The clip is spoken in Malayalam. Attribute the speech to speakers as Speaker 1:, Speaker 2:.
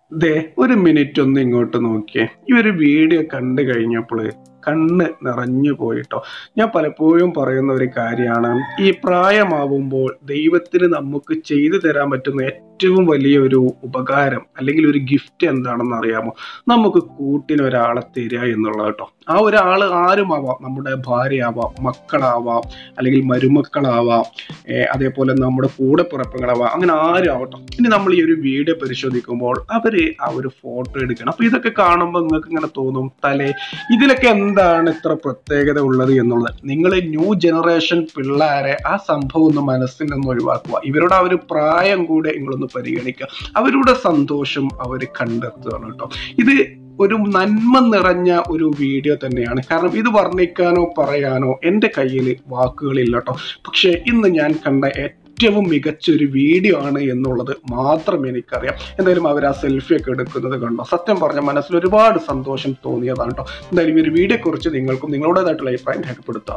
Speaker 1: ദേ ഒരു മിനിറ്റ് ഒന്ന് ഇങ്ങോട്ട് നോക്കിയേ ഈ ഒരു വീഡിയോ കണ്ടു കഴിഞ്ഞപ്പോൾ കണ്ണ് നിറഞ്ഞു പോയിട്ടോ ഞാൻ പലപ്പോഴും പറയുന്ന ഒരു കാര്യമാണ് ഈ പ്രായമാവുമ്പോൾ ദൈവത്തിന് നമുക്ക് ചെയ്തു തരാൻ പറ്റുന്ന ഏറ്റവും വലിയ ഒരു ഉപകാരം അല്ലെങ്കിൽ ഒരു ഗിഫ്റ്റ് എന്താണെന്ന് അറിയാമോ നമുക്ക് കൂട്ടിന് ഒരാളെ തരിക എന്നുള്ളത് കേട്ടോ ആ ഒരാൾ ആരുമാവാം നമ്മുടെ ഭാര്യയാവാം മക്കളാവാം അല്ലെങ്കിൽ മരുമക്കളാവാം ഏർ അതേപോലെ നമ്മുടെ കൂടെ പിറപ്പുകളാവാം അങ്ങനെ ആരും ആവട്ടോ ഇനി നമ്മൾ ഈ ഒരു വീഡിയോ പരിശോധിക്കുമ്പോൾ അവര് ആ ഒരു ഫോട്ടോ എടുക്കണം അപ്പൊ ഇതൊക്കെ കാണുമ്പോൾ നിങ്ങൾക്ക് ഇങ്ങനെ തോന്നും തലേ ഇതിലൊക്കെ എന്താണ് ഇത്ര പ്രത്യേകത ഉള്ളത് എന്നുള്ളത് നിങ്ങൾ ന്യൂ ജനറേഷൻ പിള്ളേരെ ആ സംഭവം ഒന്ന് മനസ്സിൽ നിന്ന് ഒഴിവാക്കുക ഇവരുടെ ആ ഒരു പ്രായം കൂടെ നിങ്ങളൊന്ന് പരിഗണിക്കുക അവരുടെ സന്തോഷം അവർ കണ്ടെത്തുകയാണ് കേട്ടോ ഇത് ഒരു നന്മ നിറഞ്ഞ ഒരു വീഡിയോ തന്നെയാണ് കാരണം ഇത് വർണ്ണിക്കാനോ പറയാനോ എൻ്റെ കയ്യിൽ വാക്കുകളില്ല കേട്ടോ പക്ഷേ ഇന്ന് ഞാൻ കണ്ട ഏറ്റവും മികച്ച ഒരു വീഡിയോ ആണ് എന്നുള്ളത് മാത്രം എനിക്കറിയാം എന്തായാലും അവർ ആ സെൽഫി ഒക്കെ എടുക്കുന്നത് കണ്ടോ സത്യം പറഞ്ഞ മനസ്സിൽ ഒരുപാട് സന്തോഷം തോന്നിയതാണ് കേട്ടോ എന്തായാലും ഈ ഒരു വീഡിയോ കുറിച്ച് നിങ്ങൾക്കും നിങ്ങളുടേതായിട്ടുള്ള അഭിപ്രായം രേഖപ്പെടുത്താം